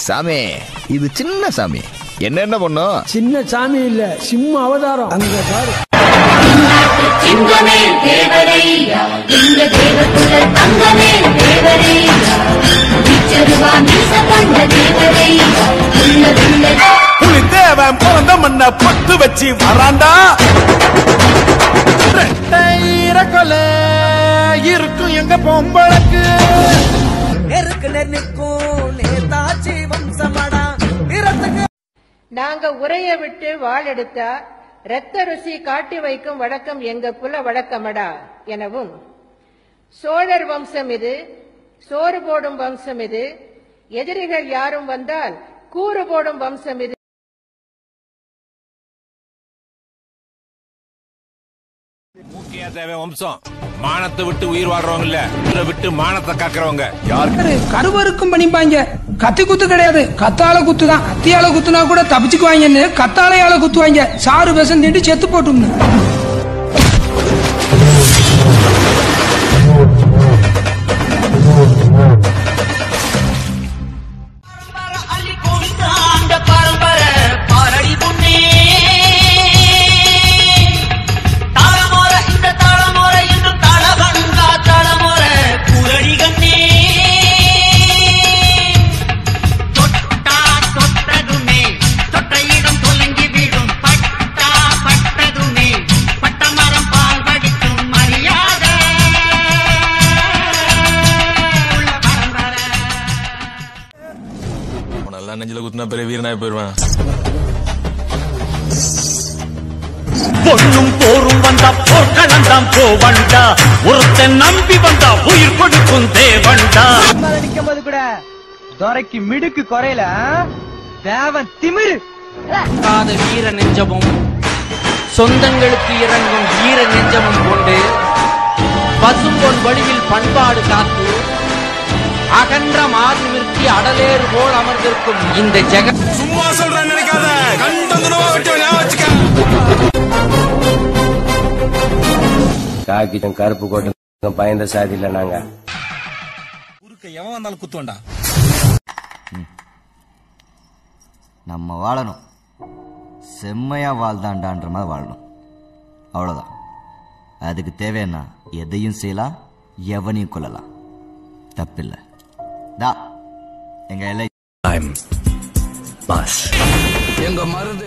சாமி இது சின்ன சாமி என்ன என்ன பண்ணும் சின்ன சாமி இல்ல சிம்ம அவதாரம் அங்க பாரு சிங்கமே தேவரையா இந்த தேவகுல தங்கமே தேவரையா பிச்சருவா மீச கண்ட தேவரையா உள்ள உள்ள புலி தேவன் பிறந்த மண்ண பட்டு வச்சு வராண்டா கொல இருக்கும் எங்க பொம்பளக்கு நாங்க உரைய விட்டு வாள் எடுத்தா இரத்த ருசி காட்டி வைக்கும் வழக்கம் எங்க குல வழக்கமடா எனவும் சோழர் வம்சம் இது சோறு போடும் வம்சம் இது எதிரிகள் யாரும் வந்தால் கூறு போடும் வம்சம் இது முக்கிய தேவை வம்சம் மானத்தை விட்டு உயிர் வாழ்றவங்க இல்ல உயிரை விட்டு மானத்தை காக்குறவங்க கருவருக்கும் பண்ணிப்பாங்க கத்தி குத்து கிடையாது கத்தால குத்து தான் கத்தியால குத்துனா கூட தப்பிச்சுக்குவாங்கன்னு கத்தாலையால குத்துவாங்க சாறு விஷம் திண்டு செத்து போட்டும்னு நல்லா நெஞ்சில குத்துனா பெரிய வீரனாய் போயிருவேன் பொண்ணும் போரும் வந்தா போர்க்களந்தான் போவண்டா ஒருத்தன் நம்பி வந்தா உயிர் கொடுக்கும் தேவண்டா நிக்கும்போது கூட துரைக்கு மிடுக்கு குறையல தேவன் திமிரு காத வீர நெஞ்சமும் சொந்தங்களுக்கு இறங்கும் வீர நெஞ்சமும் கொண்டு பசும்பொன் வழியில் பண்பாடு காத்து அகன்ற மார்பிற்கு அடலேறு போல் அமர்ந்திருக்கும் இந்த ஜெக சும்மா சொல்றேன் நினைக்காத கண்டதுனவா விட்டு ஞாபகம் வச்சுக்க காக்கிட்டும் கருப்பு கோட்டும் பயந்த சாதி இல்ல நாங்க எவன் வந்தாலும் குத்துவண்டா நம்ம வாழணும் செம்மையா வாழ்தாண்டான்ற மாதிரி வாழணும் அவ்வளோதான் அதுக்கு தேவைன்னா எதையும் செய்யலாம் எவனையும் கொள்ளலாம் தப்பில்லை தா எங்க எல்லை பாஸ் எங்க மருந்து